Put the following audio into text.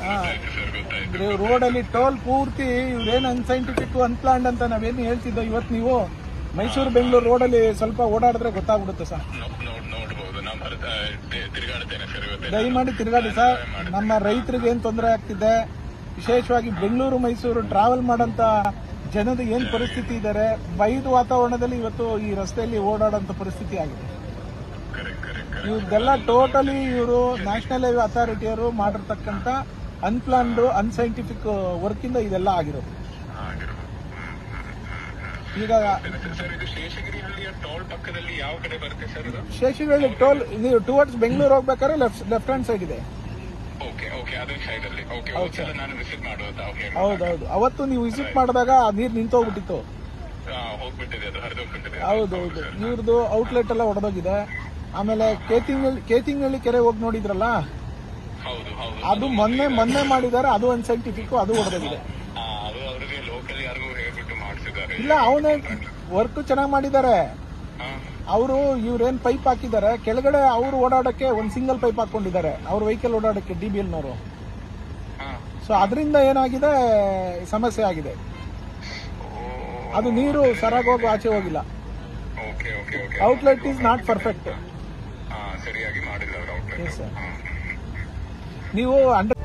ಗೊತ್ತಾಯ್ತು ಸರ್ ಗೊತ್ತಾಯ್ತು ರೋಡ್ ಅಲ್ಲಿ ಟೋಲ್ ಪೂರ್ತಿ ಇವ್ರೇನ್ ಅನ್ಸೈಂಟಿಫಿಕ್ ಅನ್ಪ್ಲಾಂಡ್ ಅಂತ ನಾವೇನು ಹೇಳ್ತಿದ್ದೋ ಇವತ್ತು ನೀವು ಮೈಸೂರು ಬೆಂಗಳೂರು ರೋಡ್ ಅಲ್ಲಿ ಸ್ವಲ್ಪ ಓಡಾಡಿದ್ರೆ ಗೊತ್ತಾಗ್ಬಿಡುತ್ತೆ ಸರ್ ನೋಡ್ ನೋಡ್- ನೋಡ್ಬೋದು ನಾವು ಬರ್ತಾ ತಿ- ತಿರುಗಾಡ್ತೇನೆ ಸರ್ ಇವತ್ತು ದಯಮಾಡಿ ತಿರುಗಾಡಿ ಸರ್ ನಮ್ಮ ರೈತರಿಗೆ ಏನ್ ತೊಂದರೆ ಆಗ್ತಿದೆ ವಿಶೇಷವಾಗಿ ಬೆಂಗಳೂರು ಮೈಸೂರು ಟ್ರಾವೆಲ್ ಮಾಡಂತ ಜನದ ಏನ್ ಪರಿಸ್ಥಿತಿ ಇದ್ದಾರೆ ಬೈದು ವಾತಾವರಣದಲ್ಲಿ ಇವತ್ತು ಈ ರಸ್ತೆಯಲ್ಲಿ ಓಡಾಡೋಂಥ ಪರಿಸ್ಥಿತಿ ಆಗಿದೆ ಕರೆಕ್ಟ್ ಕರೆಕ್ಟ್ ಕರೆಕ್ಟ್ ಇವ್ರದೆಲ್ಲ ಟೋಟಲಿ ಇವರು ನ್ಯಾಷನಲ್ ಹೈವೇ ಅಥಾರಿಟಿಯವರು ಮಾಡಿರ್ತಕ್ಕಂಥ ಅನ್ಪ್ಲಾನ್ಡ್ ಅನ್ಸೈಂಟಿಫಿಕ್ ವರ್ಕ್ ಇಂದ ಇದೆಲ್ಲ ಆಗಿರೋದು ಆಗಿರ್ಬೋದು ಈಗ ಸರ್ ಇದು ಶೇಷಗಿರಿಹಳ್ಳಿಯ ಟೋಲ್ ಪಕ್ಕದಲ್ಲಿ ಯಾವ ಕಡೆ ಬರುತ್ತೆ ಸರ್ ಇದು ಶೇಷಗಿರಿ ಟೋಲ್ ನೀವು ಟುವರ್ಡ್ಸ್ ಬೆಂಗಳೂರು ಹೋಗ್ಬೇಕಾದ್ರೆ ಲೆಫ್ಟ್ ಲೆಫ್ಟ್ ಹ್ಯಾಂಡ್ ಸೈಡ್ ಇದೆ ಓಕೆ ಓಕೆ ಅದೇ ಸೈಡ್ ಅಲ್ಲಿ ಓಕೆ ಹೌದು ಒಂದ್ಸಲ ನಾನು ವಿಸಿಟ್ ಮಾಡೋದಾ ಓಕೆ ಹೌದೌದು ಅವತ್ತು ನೀವು ವಿಸಿಟ್ ಮಾಡಿದಾಗ ಆ ನೀರು ನಿಂತೋಗ್ಬಿಟ್ಟಿತ್ತು ಹೋಗ್ಬಿಟ್ಟಿದೆ ಅದು ಹರಿದೋಗ್ಬಿಟ್ಟಿದೆ ಹೌದೌದು ಇವ್ರದ್ದು ಔಟ್ಲೆಟ್ ಎಲ್ಲ ಒಡೆದೋಗಿದೆ ಆಮೇಲೆ ಕೇತಿಂಗಳ್ಳಿ ಕೇತಿಂಗಳ್ಳಿ ಕೆರೆ ಹೋಗಿ ನೋಡಿದ್ರಲ್ಲ ಹೌದು ಹೌದು ಅದು ಮೊನ್ನೆ ಮೊನ್ನೆ ಮಾಡಿದ್ದಾರೆ ಅದು ಅನ್ಸೈಂಟಿಫಿಕ್ ಅದು ಒಡೆದೋಗಿದೆ ಆ, ಅದು ಅವರಿಗೆ ಲೋಕಲ್ ಯಾರಿಗೂ ಹೇಳ್ಬಿಟ್ಟು ಮಾಡಿಸಿದ್ದಾರೆ ಇಲ್ಲ ಅವನೇ ವರ್ಕ್ ಚೆನ್ನಾಗಿ ಮಾಡಿದ್ದಾರೆ ಹಾ ಅವರು ಇವ್ರೇನ್ ಪೈಪ್ ಹಾಕಿದ್ದಾರೆ ಕೆಳಗಡೆ ಅವರು ಓಡಾಡಕ್ಕೆ ಒಂದ್ ಸಿಂಗಲ್ ಪೈಪ್ ಹಾಕೊಂಡಿದ್ದಾರೆ ಅವ್ರ ವೆಹಿಕಲ್ ಓಡಾಡಕ್ಕೆ ಡಿ ಬಿ ಎಲ್ನವರು ಹಾ ಸೊ ಅದರಿಂದ ಏನಾಗಿದೆ ಸಮಸ್ಯೆ ಆಗಿದೆ ಅದು ನೀರು ಸರಾಗೋಗಿ ಆಚೆ ಹೋಗಿಲ್ಲ okay okay okay outlet is not perfect ಹಾ ಸರಿಯಾಗಿ ಮಾಡಿಲ್ಲ ಅವರು ಔಟ್ಲೆಟ್ Yes, sir. ನೀವು ಅಂಡರ್